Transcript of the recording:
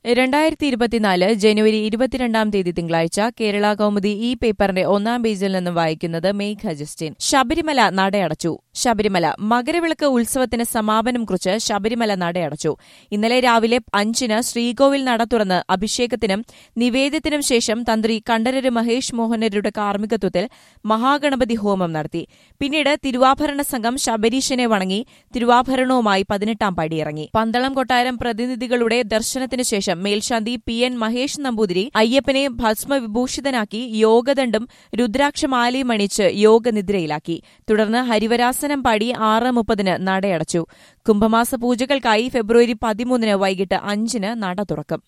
രണ്ടായിരത്തി ഇരുപത്തിനാല് ജനുവരി ഇരുപത്തിരണ്ടാം തീയതി തിങ്കളാഴ്ച കേരള കൗമുദി ഈ പേപ്പറിന്റെ ഒന്നാം പേജിൽ നിന്നും വായിക്കുന്നത് മേഘ ജസ്റ്റിൻ ശബരിമല നടയടച്ചു ശബരിമല മകരവിളക്ക് ഉത്സവത്തിന് സമാപനം കുറിച്ച് ശബരിമല നടയടച്ചു ഇന്നലെ രാവിലെ അഞ്ചിന് ശ്രീകോവിൽ നട തുറന്ന് അഭിഷേകത്തിനും നിവേദ്യത്തിനും ശേഷം തന്ത്രി കണ്ഠരര് മഹേഷ് മോഹനരുടെ കാർമ്മികത്വത്തിൽ മഹാഗണപതി ഹോമം നടത്തി പിന്നീട് തിരുവാഭരണ സംഘം ശബരീശനെ വണങ്ങി തിരുവാഭരണവുമായി പതിനെട്ടാം പടിയിറങ്ങി പന്തളം കൊട്ടാരം പ്രതിനിധികളുടെ ദർശനത്തിനു ശേഷം മേൽശാന്തി പി എൻ മഹേഷ് നമ്പൂതിരി അയ്യപ്പനെ ഭസ്മവിഭൂഷിതനാക്കി യോഗദണ്ഡും രുദ്രാക്ഷമാലയും അണിച്ച് യോഗനിദ്രയിലാക്കി തുടർന്ന് ഹരിവരാസനം പാടി ആറ് മുപ്പതിന് നടയടച്ചു കുംഭമാസ പൂജകൾക്കായി ഫെബ്രുവരി പതിമൂന്നിന് വൈകിട്ട് അഞ്ചിന് നട തുറക്കും